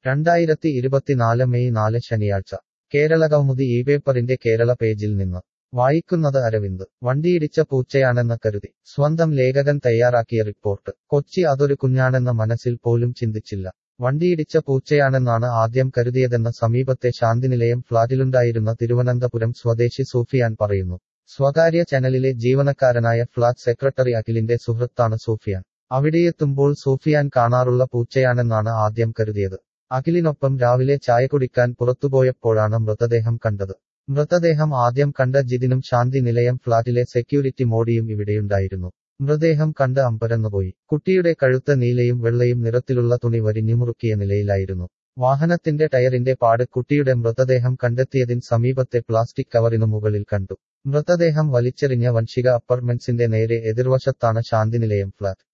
രണ്ടായിരത്തി ഇരുപത്തിനാല് മെയ് നാല് ശനിയാഴ്ച കേരളകൗമുദി ഈ പേപ്പറിന്റെ കേരള പേജിൽ നിന്ന് വായിക്കുന്നത് അരവിന്ദ് വണ്ടിയിടിച്ച പൂച്ചയാണെന്ന് കരുതി സ്വന്തം ലേഖകൻ തയ്യാറാക്കിയ റിപ്പോർട്ട് കൊച്ചി അതൊരു കുഞ്ഞാണെന്ന് മനസ്സിൽ പോലും ചിന്തിച്ചില്ല വണ്ടിയിടിച്ച പൂച്ചയാണെന്നാണ് ആദ്യം കരുതിയതെന്ന് സമീപത്തെ ശാന്തിനിലയം ഫ്ളാറ്റിലുണ്ടായിരുന്ന തിരുവനന്തപുരം സ്വദേശി സൂഫിയാൻ പറയുന്നു സ്വകാര്യ ചാനലിലെ ജീവനക്കാരനായ ഫ്ളാറ്റ് സെക്രട്ടറി അഖിലിന്റെ സുഹൃത്താണ് സൂഫിയാൻ അവിടെയെത്തുമ്പോൾ സൂഫിയാൻ കാണാറുള്ള പൂച്ചയാണെന്നാണ് ആദ്യം കരുതിയത് അഖിലിനൊപ്പം രാവിലെ ചായ കുടിക്കാൻ പുറത്തുപോയപ്പോഴാണ് മൃതദേഹം കണ്ടത് മൃതദേഹം ആദ്യം കണ്ട ജിതിനും ശാന്തി നിലയം ഫ്ളാറ്റിലെ സെക്യൂരിറ്റി മോഡിയും ഇവിടെയുണ്ടായിരുന്നു മൃതദേഹം കണ്ട് അമ്പരന്നുപോയി കുട്ടിയുടെ കഴുത്ത് നീലയും വെള്ളയും നിറത്തിലുള്ള തുണി വരിഞ്ഞുമുറുക്കിയ നിലയിലായിരുന്നു വാഹനത്തിന്റെ ടയറിന്റെ പാട് കുട്ടിയുടെ മൃതദേഹം കണ്ടെത്തിയതിന് സമീപത്തെ പ്ലാസ്റ്റിക് കവറിനു മുകളിൽ കണ്ടു മൃതദേഹം വലിച്ചെറിഞ്ഞ വൻഷിക അപ്പാർട്ട്മെന്റ്സിന്റെ നേരെ എതിർവശത്താണ് ശാന്തിനിലയം ഫ്ളാറ്റ്